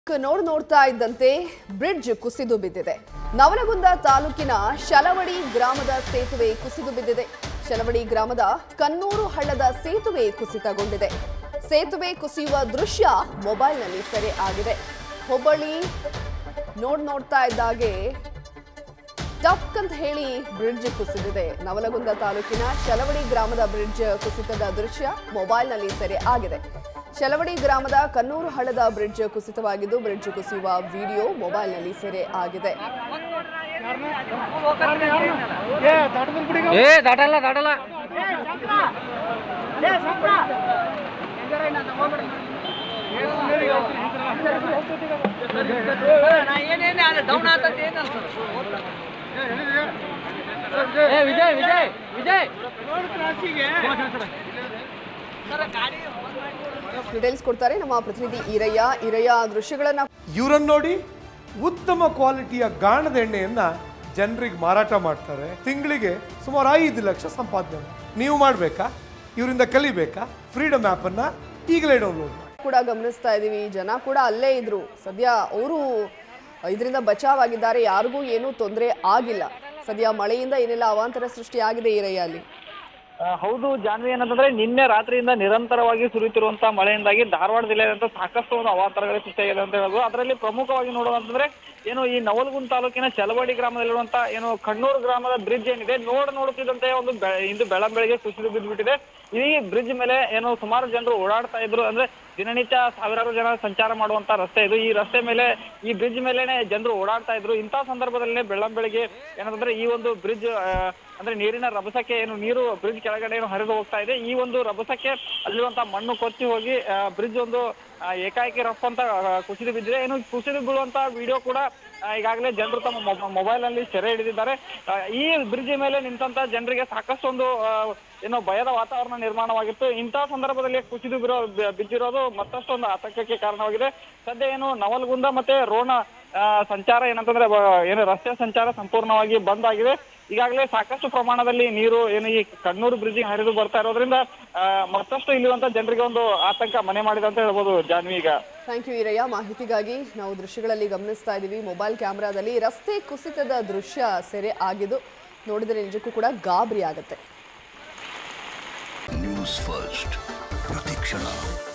ನೋಡ್ ನೋಡ್ತಾ ಇದ್ದಂತೆ ಬ್ರಿಡ್ಜ್ ಕುಸಿದು ಬಿದ್ದಿದೆ ನವಲಗುಂದ ತಾಲೂಕಿನ ಶಲವಡಿ ಗ್ರಾಮದ ಸೇತುವೆ ಕುಸಿದು ಬಿದ್ದಿದೆ ಶಲವಡಿ ಗ್ರಾಮದ ಕನ್ನೂರು ಹಳ್ಳದ ಸೇತುವೆ ಕುಸಿತಗೊಂಡಿದೆ ಸೇತುವೆ ಕುಸಿಯುವ ದೃಶ್ಯ ಮೊಬೈಲ್ನಲ್ಲಿ ಸೆರೆ ಆಗಿದೆ ಹುಬ್ಬಳ್ಳಿ ನೋಡ್ ನೋಡ್ತಾ ಇದ್ದಾಗೆ ಟಕ್ ಅಂತ ಹೇಳಿ ಬ್ರಿಡ್ಜ್ ಕುಸಿದಿದೆ ನವಲಗುಂದ ತಾಲೂಕಿನ ಶಲವಡಿ ಗ್ರಾಮದ ಬ್ರಿಡ್ಜ್ ಕುಸಿತದ ದೃಶ್ಯ ಮೊಬೈಲ್ನಲ್ಲಿ ಸೆರೆ ಆಗಿದೆ ಶಲವಡಿ ಗ್ರಾಮದ ಕನ್ನೂರು ಹಳ್ಳದ ಬ್ರಿಡ್ಜ್ ಕುಸಿತವಾಗಿದ್ದು ಬ್ರಿಡ್ಜ್ ಕುಸಿಯುವ ವಿಡಿಯೋ ಮೊಬೈಲ್ನಲ್ಲಿ ಸೆರೆ ಆಗಿದೆ ಏ ದಾಟಲ್ಲ ದಾಟಲ್ಲ ಏ ವಿಜಯ್ ವಿಜಯ್ ವಿಜಯ್ ಡೀಟೇಲ್ಸ್ ಕೊಡ್ತಾರೆ ನಮ್ಮ ಪ್ರತಿನಿಧಿ ಈರಯ್ಯ ಈರಯ್ಯ ದೃಶ್ಯಗಳನ್ನ ಇವರನ್ನ ನೋಡಿ ಉತ್ತಮ ಕ್ವಾಲಿಟಿಯ ಗಾಣದ ಎಣ್ಣೆಯನ್ನ ಜನರಿಗೆ ಮಾರಾಟ ಮಾಡ್ತಾರೆ ತಿಂಗಳಿಗೆ ಸುಮಾರು ಐದು ಲಕ್ಷ ಸಂಪಾದನೆ ಮಾಡಿ. ನೀವು ಮಾಡಬೇಕಾ ಇವರಿಂದ ಕಲಿಬೇಕಾ ಫ್ರೀಡಮ್ ಆ್ಯಪನ್ನು ಈಗಲೇ ಡೌನ್ಲೋಡ್ ಮಾಡಿ ಕೂಡ ಗಮನಿಸ್ತಾ ಇದೀವಿ ಜನ ಕೂಡ ಅಲ್ಲೇ ಇದ್ರು ಸದ್ಯ ಅವರು ಇದರಿಂದ ಬಚಾವಾಗಿದ್ದಾರೆ ಯಾರಿಗೂ ಏನೂ ತೊಂದರೆ ಆಗಿಲ್ಲ ಸದ್ಯ ಮಳೆಯಿಂದ ಏನೆಲ್ಲ ಅವಾಂತರ ಸೃಷ್ಟಿಯಾಗಿದೆ ಈರಯ್ಯ ಅಲ್ಲಿ ಆ, ಹೌದು ಜಾನ್ವಿ ಏನಂತಂದ್ರೆ ನಿನ್ನೆ ರಾತ್ರಿಯಿಂದ ನಿರಂತರವಾಗಿ ಸುರಿಯುತ್ತಿರುವಂತಹ ಮಳೆಯಿಂದಾಗಿ ಧಾರವಾಡ ಜಿಲ್ಲೆಯಾದಂತ ಸಾಕಷ್ಟು ಒಂದು ಅವಾಂತರಗಳು ಸೃಷ್ಟಿಯಾಗಿದೆ ಅಂತ ಹೇಳ್ಬೋದು ಅದರಲ್ಲಿ ಪ್ರಮುಖವಾಗಿ ನೋಡೋದಂತಂದ್ರೆ ಏನು ಈ ನವಲಗುಂದ ತಾಲೂಕಿನ ಚಲವಾಡಿ ಗ್ರಾಮದಲ್ಲಿರುವಂತ ಏನು ಕಣ್ಣೂರು ಗ್ರಾಮದ ಬ್ರಿಡ್ಜ್ ಏನಿದೆ ನೋಡ್ ನೋಡುತ್ತಿದ್ದಂತೆ ಒಂದು ಬೆ- ಇಂದು ಬೆಳಂಬೆಳಗ್ಗೆ ಕುಸಿದು ಬಿದ್ದುಬಿಟ್ಟಿದೆ ಈ ಬ್ರಿಡ್ಜ್ ಮೇಲೆ ಏನು ಸುಮಾರು ಜನರು ಓಡಾಡ್ತಾ ಇದ್ರು ಅಂದ್ರೆ ದಿನನಿತ್ಯ ಸಾವಿರಾರು ಜನ ಸಂಚಾರ ಮಾಡುವಂತ ರಸ್ತೆ ಇದು ಈ ರಸ್ತೆ ಮೇಲೆ ಈ ಬ್ರಿಡ್ಜ್ ಮೇಲೆನೆ ಜನರು ಓಡಾಡ್ತಾ ಇದ್ರು ಇಂಥ ಸಂದರ್ಭದಲ್ಲೇ ಬೆಳ್ಳಂಬೆಳಿಗ್ಗೆ ಏನಂತಂದ್ರೆ ಈ ಒಂದು ಬ್ರಿಡ್ಜ್ ಅಂದ್ರೆ ನೀರಿನ ರಭಸಕ್ಕೆ ಏನು ನೀರು ಬ್ರಿಡ್ಜ್ ಕೆಳಗಡೆ ಏನು ಹರಿದು ಹೋಗ್ತಾ ಇದೆ ಈ ಒಂದು ರಭಸಕ್ಕೆ ಅಲ್ಲಿರುವಂತ ಮಣ್ಣು ಕೊಚ್ಚಿ ಹೋಗಿ ಬ್ರಿಡ್ಜ್ ಒಂದು ಆ, ಏಕಾಏಕಿ ರಫ್ ಅಂತ ಆ, ಕುಸಿದು ಬಿದ್ದಿದೆ ಏನು ಕುಸಿದು ಬೀಳುವಂತ ವಿಡಿಯೋ ಕೂಡ ಆ, ಈಗಾಗಲೇ ಜನರು ತಮ್ಮ ಮೊಬೈಲ್ ಅಲ್ಲಿ ಸೆರೆ ಹಿಡಿದಿದ್ದಾರೆ ಆ, ಈ ಬ್ರಿಡ್ಜ್ ಮೇಲೆ ನಿಂತಂತ ಜನರಿಗೆ ಸಾಕಷ್ಟು ಒಂದು ಆ, ಏನೋ ಭಯದ ವಾತಾವರಣ ನಿರ್ಮಾಣವಾಗಿತ್ತು ಇಂತಹ ಸಂದರ್ಭದಲ್ಲಿ ಕುಸಿದು ಬಿರೋ ಬಿ- ಬಿದ್ದಿರೋದು ಮತ್ತಷ್ಟು ಒಂದು ಆತಂಕಕ್ಕೆ ಕಾರಣವಾಗಿದೆ ಸದ್ಯ ಏನು ನವಲ್ಗುಂದ ಮತ್ತೆ ರೋಣ ಆ, ಸಂಚಾರ ಏನಂತಂದ್ರೆ ಬ- ಏನು ರಸ್ತೆ ಸಂಚಾರ ಸಂಪೂರ್ಣವಾಗಿ ಬಂದ್ ಆಗಿದೆ ಈಗಾಗಲೇ ಸಾಕಷ್ಟು ಪ್ರಮಾಣದಲ್ಲಿ ನೀರು ಏನು ಈ ಕಣ್ಣೂರು ಬ್ರಿಡ್ಜಿಗೆ ಹರಿದು ಬರ್ತಾ ಇರೋದ್ರಿಂದ ಆ, ಮತ್ತಷ್ಟು ಇಲ್ಲಿರುವಂತ ಜನರಿಗೆ ಒಂದು ಆತಂಕ ಮನೆ ಮಾಡಿದೆ ಅಂತ ಹೇಳ್ಬೋದು ಜಾನ್ವಿ ಈಗ ಥ್ಯಾಂಕ್ ಯು ಈರಯ್ಯ ಮಾಹಿತಿಗಾಗಿ ನಾವು ದೃಶ್ಯಗಳಲ್ಲಿ ಗಮನಿಸ್ತಾ ಇದ್ದೀವಿ ಮೊಬೈಲ್ ಕ್ಯಾಮ್ರಾದಲ್ಲಿ ರಸ್ತೆ ಕುಸಿತದ ದೃಶ್ಯ ಸೆರೆ ಆಗಿದ್ದು ನೋಡಿದರೆ ನಿಜಕ್ಕೂ ಕೂಡ ಗಾಬರಿ ಆಗುತ್ತೆ ನ್ಯೂಸ್ ಫಸ್ಟ್ ಪ್ರತಿಕ್ಷಣ